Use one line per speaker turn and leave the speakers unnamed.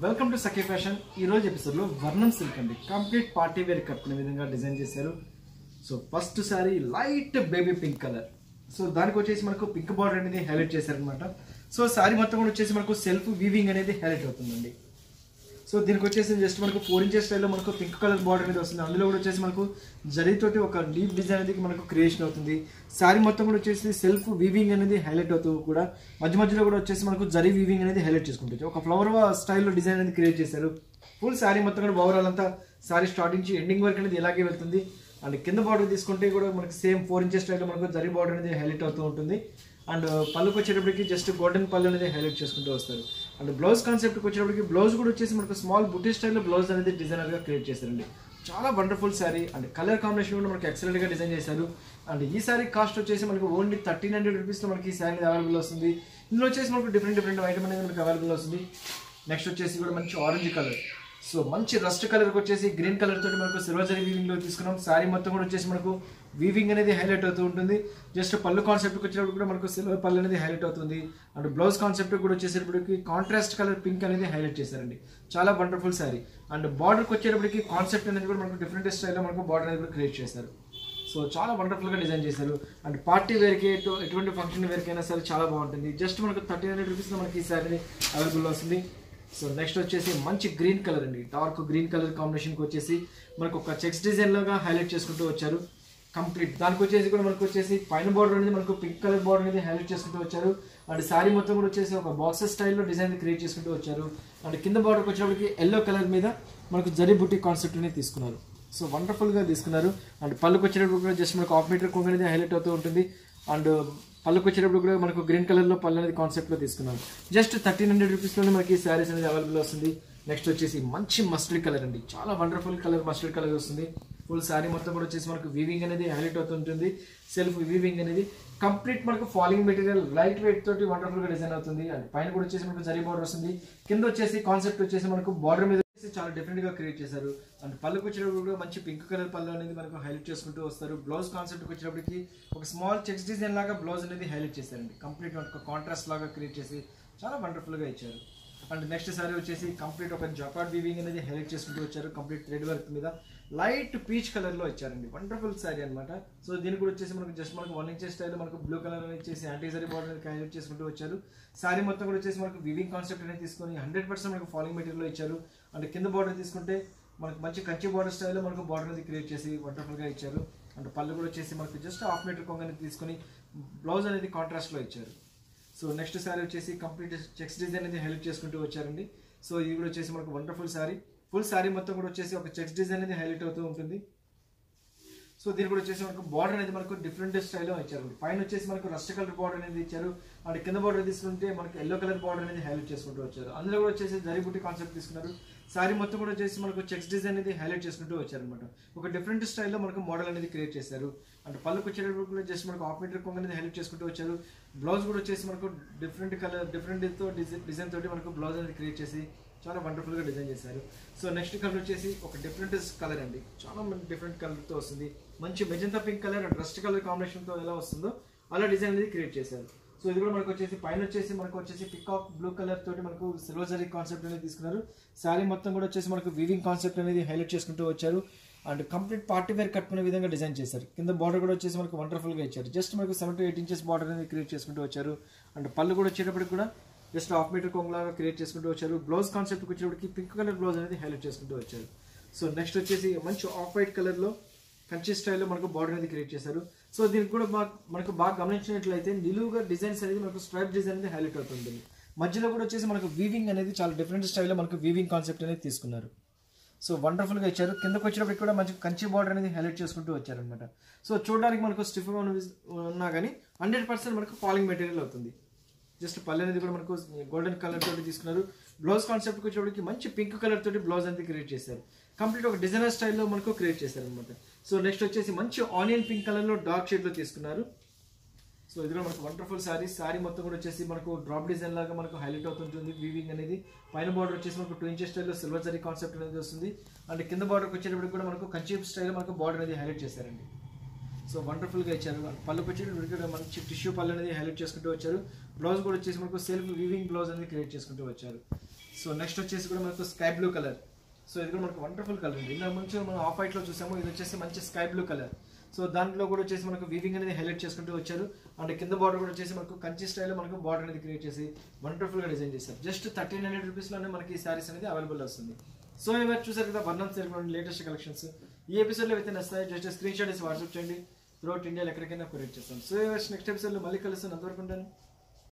welcome to Sakhi fashion ఈ రోజు episode లో వర్ణం సిల్క్ అండి కంప్లీట్ పార్టీ వేర్ కట్టుకునే విధంగా డిజైన్ చేశారు so first sari light baby pink colour so దానికి వచ్చేసి మనకు పింక్ బార్డర్ అనేది హైలైట్ చేశారనమాట సో సారీ మొత్తం కూడా వచ్చేసి మనకు సెల్ఫ్ వీవింగ్ అనేది హైలైట్ అవుతుందండి సో దీనికి వచ్చేసి జస్ట్ మనకు ఫోర్ ఇంచెస్ స్టైల్లో మనకు పింక్ కలర్ బార్డర్ అనేది వస్తుంది అందులో కూడా వచ్చేసి మనకు జరీతోటి ఒక డీప్ డిజైన్ అనేది మనకు క్రియేషన్ అవుతుంది శారీ మొత్తం కూడా వచ్చేసి సెల్ఫ్ వీవింగ్ అనేది హైలైట్ అవుతూ కూడా మధ్య మధ్యలో కూడా వచ్చేసి మనకు జరీ వీవింగ్ అనేది హైలైట్ చేసుకుంటుంది ఒక ఫ్లవర్ స్టైల్లో డిజైన్ అనేది క్రియేట్ చేశారు ఫుల్ శారీ మొత్తం కూడా ఓవరాల్ అంతా శారీ స్టార్ట్ నుంచి ఎండింగ్ వరకు అనేది ఇలాగే వెళ్తుంది అండ్ కింద బార్డర్ తీసుకుంటే కూడా మనకి సేమ్ ఫోర్ ఇంచెస్ స్టైల్లో మనకు జరీ బార్డర్ అనేది హైలైట్ అవుతూ ఉంటుంది అండ్ పళ్ళుకి వచ్చేటప్పటికి జస్ట్ గోల్డెన్ పళ్ళు అనేది హైలైట్ చేసుకుంటూ వస్తారు అండ్ బ్లౌజ్ కాన్సెప్ట్కి వచ్చేటప్పటికి బ్లౌజ్ కూడా వచ్చేసి మనకు స్మాల్ బుట్టి స్టైల్లో బ్లౌజ్ అనేది డిజైనర్గా క్రియేట్ చేశారండి చాలా wonderful sari and colour combination కూడా మనకి ఎక్సలెంట్గా డిజైన్ చేశారు అండ్ ఈ శారీ కాస్ట్ వచ్చేసి మనకు ఓన్లీ థర్టీన్ హండ్రెడ్ రూపీస్లో మనకి ఈ శారీ అవైలబుల్ వస్తుంది ఇందులో వచ్చేసి మనకు డిఫరెంట్ డిఫరెంట్ ఐటమ్ అనేది మనకి అవైలబుల్ వస్తుంది నెక్స్ట్ వచ్చేసి కూడా మంచి ఆరెంజ్ కలర్ సో మంచి రస్ట్ కలర్కి వచ్చేసి గ్రీన్ కలర్ తోటి మనకు సిల్వర్ జరీ వీవింగ్ లో తీసుకున్నాం శారీ మొత్తం కూడా వచ్చేసి మనకు వీవింగ్ అనేది హైలైట్ అవుతూ ఉంటుంది జస్ట్ పళ్ళు కాన్సెప్ట్కి వచ్చేటప్పుడు కూడా మనకు సిల్వర్ పళ్ళు అనేది హైలైట్ అవుతుంది అండ్ బ్లౌజ్ కాన్సెప్ట్ కూడా వచ్చేసేటప్పటికి కాంట్రాస్ట్ కలర్ పింక్ అనేది హైలైట్ చేశారండి చాలా వండర్ఫుల్ శారీ అండ్ బార్డర్కి వచ్చేటప్పటికి కాన్సెప్ట్ అనేది కూడా మనకు డిఫరెంట్ స్టైల్లో మనకు బార్డర్ అనేది కూడా క్రియేట్ చేశారు సో చాలా వండర్ఫుల్గా డిజైన్ చేశారు అండ్ పార్టీ వేర్కి ఎటు- ఎటువంటి ఫంక్షన్ వేర్కి అయినా సరే చాలా బాగుంటుంది జస్ట్ మనకు థర్టీ హండ్రెడ్ రూపీస్లో మనకి ఈ శారీ అవైలబుల్ వస్తుంది సో నెక్స్ట్ వచ్చేసి మంచి గ్రీన్ కలర్ అండి డార్క్ గ్రీన్ కలర్ కాంబినేషన్కి వచ్చేసి మనకు ఒక చెక్స్ డిజైన్ లాగా హైలైట్ చేసుకుంటూ వచ్చారు కంప్లీట్ దానికి వచ్చేసి కూడా మనకు వచ్చేసి పైన బార్డర్ అనేది మనకు పింక్ కలర్ బార్డర్ అనేది హైలైట్ చేసుకుంటూ వచ్చారు అండ్ శారీ మొత్తం కూడా వచ్చేసి ఒక బాక్సెస్ స్టైల్లో డిజైన్ క్రియేట్ చేసుకుంటూ వచ్చారు అండ్ కింద బార్డర్కి వచ్చేటప్పటికి ఎల్లో కలర్ మీద మనకు జరీ బుట్టి కాన్సెప్ట్ అనేది తీసుకున్నారు సో వండర్ఫుల్గా తీసుకున్నారు అండ్ పళ్ళుకి వచ్చేటప్పుడు కూడా జస్ట్ మనకు హాఫ్ మీటర్ కొంగు అనేది హైలైట్ అవుతూ ఉంటుంది అండ్ పళ్ళుకి వచ్చేటప్పుడు కూడా మనకు గ్రీన్ కలర్లో పళ్ళు అనేది కాన్సెప్ట్లో తీసుకున్నాం జస్ట్ థర్టీన్ హండ్రెడ్ రూపీస్లోనే మనకి శారీస్ అనేది అవైలబుల్ వస్తుంది నెక్స్ట్ వచ్చేసి మంచి మస్టర్డ్ కలర్ అండి చాలా వండర్ఫుల్ కలర్ మస్టర్డ్ కలర్ వస్తుంది ఫుల్ శారీ మొత్తం కూడా వచ్చేసి మనకు వీవింగ్ అనేది హైలైట్ అవుతుంటుంది సెల్ఫ్ వీవింగ్ అనేది కంప్లీట్ మనకు ఫాలింగ్ మెటీరియల్ లైట్ వెయిట్ తోటి వండర్ఫుల్ గా డిజైన్ అవుతుంది అండ్ పైన కూడా వచ్చేసి మనకు జరీ బార్డర్ వస్తుంది కింద వచ్చేసి కాన్సెప్ట్ వచ్చేసి మనకు బార్డర్ మీద వచ్చేసి చాలా డిఫరెంట్ గా క్రియేట్ చేశారు అండ్ పళ్ళుకి వచ్చేటప్పుడు కూడా మంచి పింక్ కలర్ పళ్ళు అనేది మనకు హైలైట్ చేసుకుంటూ వస్తారు బ్లౌజ్ కాన్సెప్ట్ వచ్చేటప్పటికి ఒక స్మాల్ చెక్స్ డిజైన్ లాగా బ్లౌజ్ అనేది హైలైట్ చేశారండి కంప్లీట్ మనకు కాంట్రాస్ట్ లాగా క్రియేట్ చేసి చాలా వండర్ఫుల్ గా ఇచ్చారు అండ్ నెక్స్ట్ సారీ వచ్చేసి కంప్లీట్ ఒక జకాట్ వీవింగ్ అనేది హైలైట్ చేసుకుంటూ వచ్చారు కంప్లీట్ థ్రెడ్ వర్క్ మీద లైట్ పీచ్ కలర్ లో ఇచ్చారండి వండర్ఫుల్ శారీ అనమాట సో దీని కూడా వచ్చేసి మనకు జస్ట్ మనకు వన్ ఇంచెస్ స్టైల్ మనకు బ్లూ కలర్ అనేది ఇచ్చేసి యాంటీ జరీ బార్డర్ అనేది హైలైట్ చేసుకుంటూ వచ్చారు శారీ మొత్తం కూడా వచ్చేసి మనకు వివింగ్ కాన్సెప్ట్ అనేది తీసుకొని హండ్రెడ్ పర్సెంట్ మనకు ఫాలింగ్ మెటీరియల్ ఇచ్చారు అండ్ కింద బార్డర్ తీసుకుంటే మనకు మంచి కంచి బార్డర్ స్టైల్లో మనకు బార్డర్ అనేది క్రియేట్ చేసి వండర్ఫుల్ గా ఇచ్చారు అండ్ పళ్ళు కూడా వచ్చేసి మనకు జస్ట్ హాఫ్ మీటర్ కొంగ అనేది తీసుకొని బ్లౌజ్ అనేది కాంట్రాస్ట్ లో ఇచ్చారు సో నెక్స్ట్ శారీ వచ్చేసి కంప్లీట్ చెక్స్ డిజైన్ అనేది హైలైట్ చేసుకుంటూ వచ్చారండి సో ఇది కూడా వచ్చేసి మనకు వండర్ఫుల్ శారీ ఫుల్ శారీ మొత్తం కూడా వచ్చేసి ఒక చెక్స్ డిజైన్ అనేది హైలైట్ అవుతూ ఉంటుంది సో దీని కూడా వచ్చేసి మనకు బార్డర్ అనేది మనకు డిఫరెంట్ స్టైల్లో ఇచ్చారు పైన వచ్చేసి మనకు రస్ట్ కలర్ బార్డర్ అనేది ఇచ్చారు అండ్ కింద బార్డర్ తీసుకుంటే మనకు ఎల్లో కలర్ బార్డర్ అనేది హైలైట్ చేసుకుంటూ వచ్చారు అందులో కూడా వచ్చేసి జరీబుట్టి కాన్సెప్ట్ తీసుకున్నారు సారీ మొత్తం కూడా వచ్చేసి మనకు చెక్స్ డిజైన్ అనేది హైలైట్ చేసుకుంటూ వచ్చారనమాట ఒక డిఫరెంట్ స్టైల్లో మనకు మోడల్ అనేది క్రియేట్ చేశారు అండ్ పళ్ళుకి వచ్చేటప్పుడు కూడా జస్ట్ మనకు హాఫ్ మీటర్ కొంగ అనేది హైలైట్ చేసుకుంటూ వచ్చారు బ్లౌజ్ కూడా వచ్చేసి మనకు డిఫరెంట్ కలర్ డిఫరెంట్ తో డిజైన్ తోటి మనకు బ్లౌజ్ అనేది క్రియేట్ చేసి చాలా వండర్ఫుల్ గా డిజైన్ చేశారు సో నెక్స్ట్ కలర్ వచ్చేసి ఒక డిఫరెంట్ కలర్ అండి చాలా డిఫరెంట్ కలర్ తో వస్తుంది మంచి magenta pink colour and rust colour combination తో ఎలా వస్తుందో అలా డిజైన్ అనేది క్రియేట్ చేశారు సో ఇది కూడా మనకు వచ్చేసి పైన వచ్చేసి మనకు వచ్చేసి పికాక్ బ్లూ కలర్ తోటి మనకు సిల్వర్ జరీ కాన్సెప్ట్ అనేది తీసుకున్నారు శారీ మొత్తం కూడా వచ్చేసి మనకు వీవింగ్ కాన్సెప్ట్ అనేది హైలైట్ చేసుకుంటూ వచ్చారు అండ్ కంప్లీట్ పార్టీ వేర్ కట్టుకునే విధంగా డిజైన్ చేశారు కింద బార్డర్ కూడా వచ్చేసి మనకు వండర్ఫుల్ గా ఇచ్చారు జస్ట్ మనకు seven to eight inches border అనేది క్రియేట్ చేసుకుంటూ వచ్చారు అండ్ పళ్ళు కూడా వచ్చేటప్పటికి కూడా జస్ట్ హాఫ్ మీటర్ కొంగలాగా క్రియేట్ చేసుకుంటూ వచ్చారు బ్లౌజ్ కాన్సెప్ట్కి వచ్చేటప్పటికి పింక్ కలర్ బ్లౌజ్ అనేది హైలైట్ చేసుకుంటూ వచ్చారు సో నెక్స్ట్ వచ్చేసి మంచి ఆఫ్ వైట్ కలర్లో కంచి స్టైల్లో మనకు బార్డర్ అనేది క్రియేట్ చేశారు సో దీనికి కూడా బాగా మనకు బాగా గమనించినట్లయితే నిలువుగా డిజైన్స్ అనేది మనకు స్ట్రైప్ డిజైన్ అనేది హైలైట్ అవుతుంది మధ్యలో కూడా వచ్చేసి మనకు వీవింగ్ అనేది చాలా డిఫరెంట్ స్టైల్లో మనకు వీవింగ్ కాన్సెప్ట్ అనేది తీసుకున్నారు సో వండర్ఫుల్గా ఇచ్చారు కిందకు వచ్చినప్పటికి కూడా మంచి కంచి బార్డర్ అనేది హైలైట్ చేసుకుంటూ వచ్చారనమాట సో చూడడానికి మనకు స్టిఫ్ ఉన్నా కానీ హండ్రెడ్ పర్సెంట్ మనకు ఫాలింగ్ మెటీరియల్ అవుతుంది జస్ట్ పల్లె అనేది కూడా మనకు గోల్డెన్ కలర్ తోటి తీసుకున్నారు బ్లౌజ్ కాన్సెప్ట్కి వచ్చేటప్పటికి మంచి పింక్ కలర్ తోటి బ్లౌజ్ అనేది క్రియేట్ చేశారు కంప్లీట్ ఒక డిజైనర్ స్టైల్లో మనకు క్రియేట్ చేశారు అనమాట సో నెక్స్ట్ వచ్చేసి మంచి ఆనియన్ పింక్ కలర్లో డార్క్ షేడ్లో తీసుకున్నారు సో ఇది కూడా మనకు వండర్ఫుల్ శారీ శారీ మొత్తం కూడా వచ్చేసి మనకు డ్రాప్ డిజైన్ లాగా మనకు హైలైట్ అవుతుంటుంది వీవింగ్ అనేది పైన బార్డర్ వచ్చేసి మనకు టూ ఇంచెస్ స్టైల్లో సిల్వర్ జరీ కాన్సెప్ట్ అనేది వస్తుంది అండ్ కింద బార్డర్కి వచ్చేటప్పటికి కూడా మనకు కంచి స్టైల్లో మనకు బార్డర్ అనేది హైలైట్ చేశారండి సో వండర్ఫుల్గా ఇచ్చారు పళ్ళుకి వచ్చి ఇక్కడ మంచి టిష్యూ పళ్ళు అనేది హైలైట్ చేసుకుంటూ వచ్చారు బ్లౌజ్ కూడా వచ్చేసి మనకు సెల్ఫ్ వీవింగ్ బ్లౌజ్ అనేది క్రియేట్ చేసుకుంటూ వచ్చారు సో నెక్స్ట్ వచ్చేసి కూడా మనకు స్కై బ్లూ కలర్ సో ఇది కూడా మనకు వండర్ఫుల్ కలర్ ఉంది ఇందాక మంచిగా మనం ఆఫ్ వైట్ లో చూసాము ఇది వచ్చేసి మంచి స్కై బ్లూ కలర్ సో దాంట్లో కూడా వచ్చేసి మనకు వీవింగ్ అనేది హైలైట్ చేసుకుంటూ వచ్చారు అండ్ కింద బార్డర్ కూడా వచ్చేసి మనకు కంచి స్టైల్లో మనకు బార్డర్ అనేది క్రియేట్ చేసి వండర్ఫుల్ గా డిజైన్ చేశారు జస్ట్ థర్టీన్ హండ్రెడ్ రూపీస్ లోనే మనకి ఈ సారీస్ అనేది అవైలబుల్ వస్తుంది సో ఇవాళ చూసారు కదా వర్ణం సిల్క్ లేటెస్ట్ కలెక్షన్స్ ఈ ఎపిసోడ్ లో అయితే నస్తాయి జస్ట్ స్క్రీన్ షాట్ ఇసి వాట్సాప్ చేయండి త్రూఅవుట్ ఇండియా ఎక్కడికైనా కొరియర్ చేస్తాం సో నెక్స్ట్ ఎపిసోడ్ లో మళ్ళీ కలుస్తాను అంతవరకు ఉంటాను